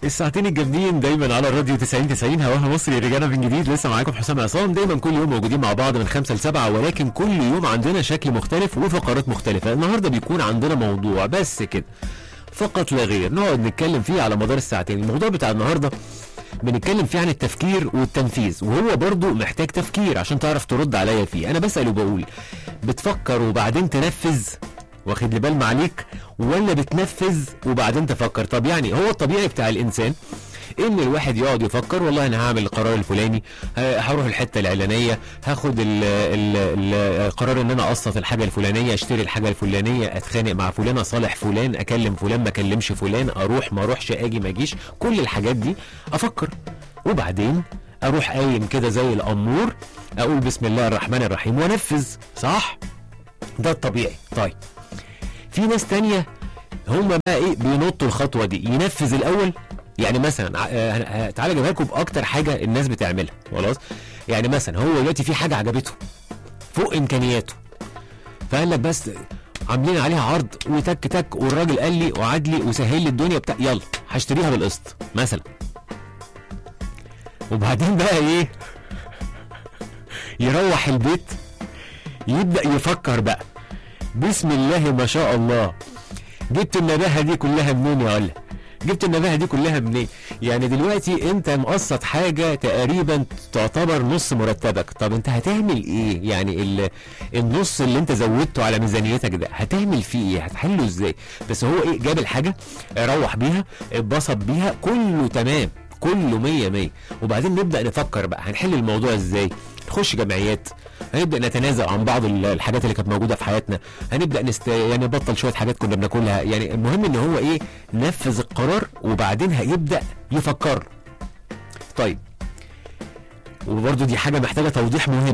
الساعتين الجامدين دايما على الراديو 90 90 هواها مصري رجعنا من جديد لسه معاكم حسام عصام دايما كل يوم موجودين مع بعض من خمسة لسبعة ولكن كل يوم عندنا شكل مختلف وفقرات مختلفة النهارده بيكون عندنا موضوع بس كده فقط لا غير نقعد نتكلم فيه على مدار الساعتين الموضوع بتاع النهارده بنتكلم فيه عن التفكير والتنفيذ وهو برضو محتاج تفكير عشان تعرف ترد عليا فيه انا بسأل وبقول بتفكر وبعدين تنفذ واخد لي بال معليك ولا بتنفذ وبعدين تفكر طب يعني هو الطبيعي بتاع الانسان ان الواحد يقعد يفكر والله انا هعمل القرار الفلاني ه- هروح الحته العلانيه هاخد ال ال ال القرار ان انا اقسط الحاجه الفلانيه اشتري الحاجه الفلانيه اتخانق مع فلان اصالح فلان اكلم فلان ما اكلمش فلان اروح ما اروحش اجي ما اجيش كل الحاجات دي افكر وبعدين اروح قايم كده زي الامور اقول بسم الله الرحمن الرحيم وانفذ صح ده الطبيعي طيب في ناس تانية هم بقى ايه بينطوا الخطوه دي ينفذ الاول يعني مثلا ع- آه، تعالى اجيبها لكم باكتر حاجه الناس بتعملها خلاص يعني مثلا هو دلوقتي في حاجه عجبته فوق امكانياته فقال لك بس عاملين عليها عرض وتك تك والراجل قال لي وعد لي وسهل لي الدنيا بتاع يلا هشتريها بالقسط مثلا وبعدين بقى ايه يروح البيت يبدا يفكر بقى بسم الله ما شاء الله جبت النباهه دي كلها منين يا ولا جبت النباهه دي كلها منين يعني دلوقتي انت مقسط حاجه تقريبا تعتبر نص مرتبك طب انت هتعمل ايه يعني ال- النص اللي انت زودته على ميزانيتك ده هتعمل فيه ايه هتحله ازاي بس هو ايه جاب الحاجه روح بيها اتبسط بيها كله تمام كله مية مية وبعدين نبدأ نفكر بقى هنحل الموضوع ازاي نخش جمعيات هنبدأ نتنازل عن بعض ال- الحاجات اللي كانت موجودة في حياتنا هنبدأ نست... يعني نبطل شوية حاجات كنا بناكلها يعني المهم ان هو ايه نفذ القرار وبعدين هيبدأ يفكر طيب وبرضه دي حاجة محتاجة توضيح مهم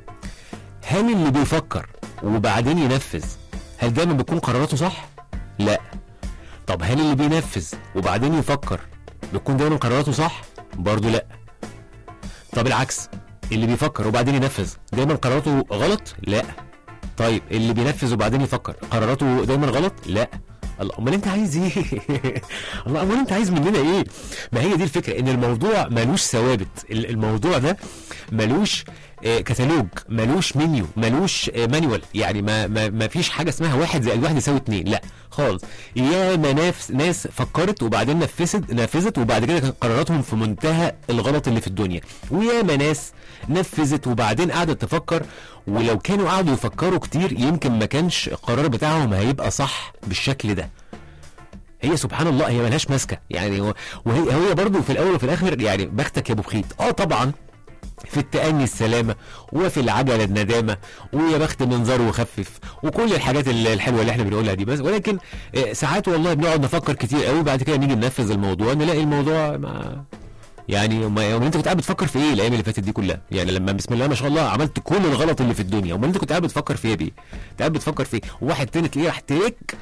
هل اللي بيفكر وبعدين ينفذ هل دايما بيكون قراراته صح؟ لا طب هل اللي بينفذ وبعدين يفكر بتكون دايما قراراته صح؟ برضه لا. طب العكس اللي بيفكر وبعدين ينفذ دايما قراراته غلط؟ لا. طيب اللي بينفذ وبعدين يفكر قراراته دايما غلط؟ لا. الله امال انت عايز ايه؟ الله امال انت عايز مننا ايه؟ ما هي دي الفكره ان الموضوع ملوش ثوابت، ال- الموضوع ده ملوش آه، كتالوج ملوش منيو ملوش آه، مانيوال يعني ما, ما, ما فيش حاجه اسمها واحد زائد واحد يساوي اتنين لا خالص يا ما ناس ناس فكرت وبعدين نفذت نفذت وبعد كده كانت قراراتهم في منتهى الغلط اللي في الدنيا ويا ما ناس نفذت وبعدين قعدت تفكر ولو كانوا قعدوا يفكروا كتير يمكن ما كانش القرار بتاعهم هيبقى صح بالشكل ده هي سبحان الله هي ملهاش ماسكه يعني هو- وهي هي برضه في الاول وفي الاخر يعني بختك يا ابو بخيت اه طبعا في التأني السلامة وفي العجلة الندامة ويا بخت منظر وخفف وكل الحاجات ال- الحلوة اللي احنا بنقولها دي بس ولكن آه، ساعات والله بنقعد نفكر كتير قوي بعد كده نيجي ننفذ الموضوع نلاقي الموضوع ما يعني ما امال انت كنت قاعد بتفكر في ايه الايام اللي فاتت دي كلها يعني لما بسم الله ما شاء الله عملت كل الغلط اللي في الدنيا امال انت كنت قاعد بتفكر في ايه بيه انت قاعد بتفكر في ايه وواحد تاني تلاقيه راح تك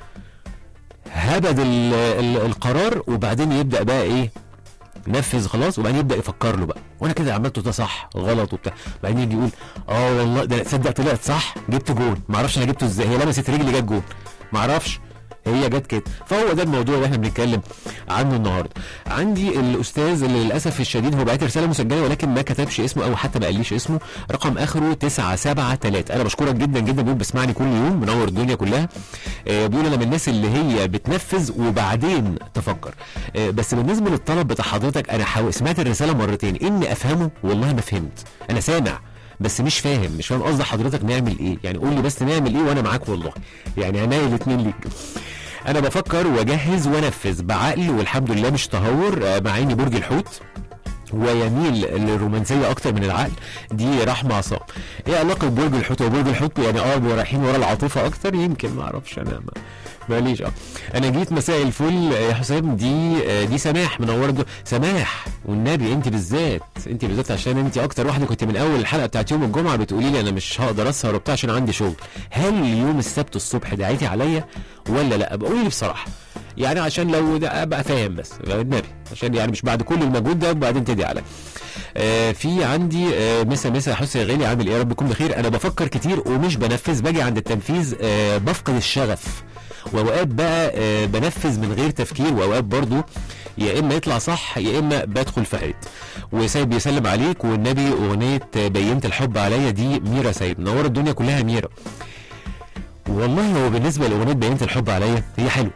هبد ال ال القرار وبعدين يبدا بقى ايه نفذ خلاص وبعدين يبدا يفكر له بقى وانا كده عملته ده صح غلط وبتاع بعدين يجي يقول اه والله ده تصدق طلعت صح جبت جون ما اعرفش انا جبته ازاي هي لمست رجلي جت جون ما اعرفش هي جت كده فهو ده الموضوع اللي احنا بنتكلم عنه النهارده عندي الاستاذ اللي للاسف الشديد هو بعت رساله مسجله ولكن ما كتبش اسمه او حتى ما قاليش اسمه رقم اخره 973 انا بشكرك جدا جدا بيقول بسمعني كل يوم منور الدنيا كلها آه، بيقول انا من الناس اللي هي بتنفذ وبعدين تفكر آه، بس بالنسبه للطلب بتاع حضرتك انا حاول سمعت الرساله مرتين اني افهمه والله ما فهمت انا سامع بس مش فاهم مش فاهم قصد حضرتك نعمل ايه يعني قول لي بس نعمل ايه وانا معاك والله يعني عينيا الاثنين ليك انا بفكر واجهز وانفذ بعقل والحمد لله مش تهور آه، مع اني برج الحوت ويميل للرومانسيه اكتر من العقل دي رحمه عصام ايه علاقه برج الحوت وبرج الحوت يعني اه رايحين ورا العاطفه اكتر يمكن ما اعرفش انا ما ماليش اه انا جيت مساء الفل يا حسام دي آه، دي سماح منوره الدو- سماح والنبي انت بالذات انت بالذات عشان انت اكتر واحده كنت من اول الحلقه بتاعت يوم الجمعه بتقولي لي انا مش هقدر اسهر وبتاع عشان عندي شغل هل يوم السبت الصبح دعيتي عليا ولا لا قولي لي بصراحه يعني عشان لو ده ابقى فاهم بس النبي عشان يعني مش بعد كل المجهود ده وبعدين تدعي عليا آه في عندي آه مسا مسا يا حسن يا غالي عامل ايه يا رب تكون بخير انا بفكر كتير ومش بنفذ باجي عند التنفيذ آه بفقد الشغف واوقات بقى آه بنفذ من غير تفكير واوقات برضو يا اما يطلع صح يا اما بدخل في حيط وسايب بيسلم عليك والنبي اغنيه بينت الحب عليا دي ميرا سايب منور الدنيا كلها ميرا والله هو بالنسبه لاغنيه بينت الحب عليا هي حلوه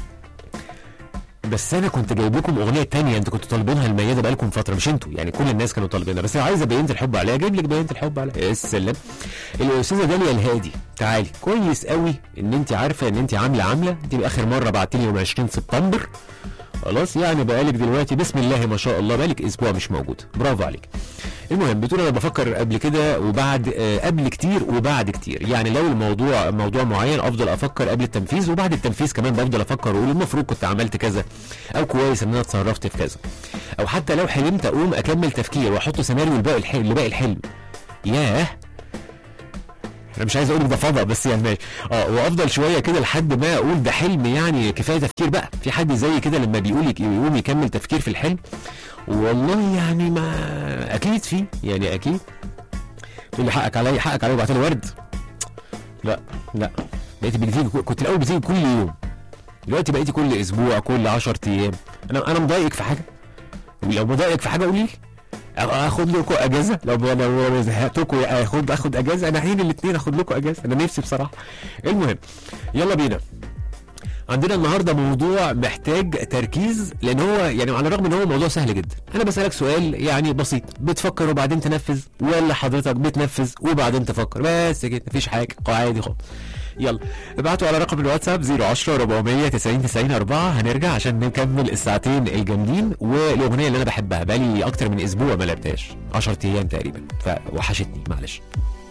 بس انا كنت جايب لكم اغنيه تانية انتوا كنتوا طالبينها الميادة بقالكم فتره مش انتوا يعني كل الناس كانوا طالبينها بس انا عايزه بينت الحب عليا جايب لك بينت الحب عليا يا سلام الاستاذه داليا الهادي تعالي كويس قوي ان انت عارفه ان انت عامله عامله انت اخر مره بعتي لي يوم 20 سبتمبر خلاص يعني بقالك دلوقتي بسم الله ما شاء الله بقالك اسبوع مش موجود برافو عليك المهم بتقول انا بفكر قبل كده وبعد آه قبل كتير وبعد كتير يعني لو الموضوع موضوع معين افضل افكر قبل التنفيذ وبعد التنفيذ كمان بفضل افكر واقول المفروض كنت عملت كذا او كويس ان انا اتصرفت في كذا او حتى لو حلمت اقوم اكمل تفكير واحط سيناريو لباقي الحلم لباقي الحلم ياه انا مش عايز اقول ده فضا بس يعني ماشي اه وافضل شويه كده لحد ما اقول ده حلم يعني كفايه تفكير بقى في حد زي كده لما بيقول يقوم يكمل تفكير في الحلم والله يعني ما اكيد في يعني اكيد تقول لي حقك عليا حقك عليا وبعت لي ورد لا لا بقيت بتيجي كنت الاول بتيجي كل يوم دلوقتي بقيتي كل اسبوع كل 10 ايام انا انا مضايقك في حاجه لو مضايقك في حاجه قولي لي اخد لكم اجازه لو لو زهقتكم اخد اخد اجازه انا عين الاثنين اخد لكم اجازه انا نفسي بصراحه المهم يلا بينا عندنا النهارده موضوع محتاج تركيز لان هو يعني على الرغم ان هو موضوع سهل جدا انا بسالك سؤال يعني بسيط بتفكر وبعدين تنفذ ولا حضرتك بتنفذ وبعدين تفكر بس كده مفيش حاجه عادي خالص يلا ابعتوا على رقم الواتساب 010 400 90 90 4 هنرجع عشان نكمل الساعتين الجامدين والاغنيه اللي انا بحبها بقالي اكتر من اسبوع ما لعبتهاش 10 ايام تقريبا فوحشتني معلش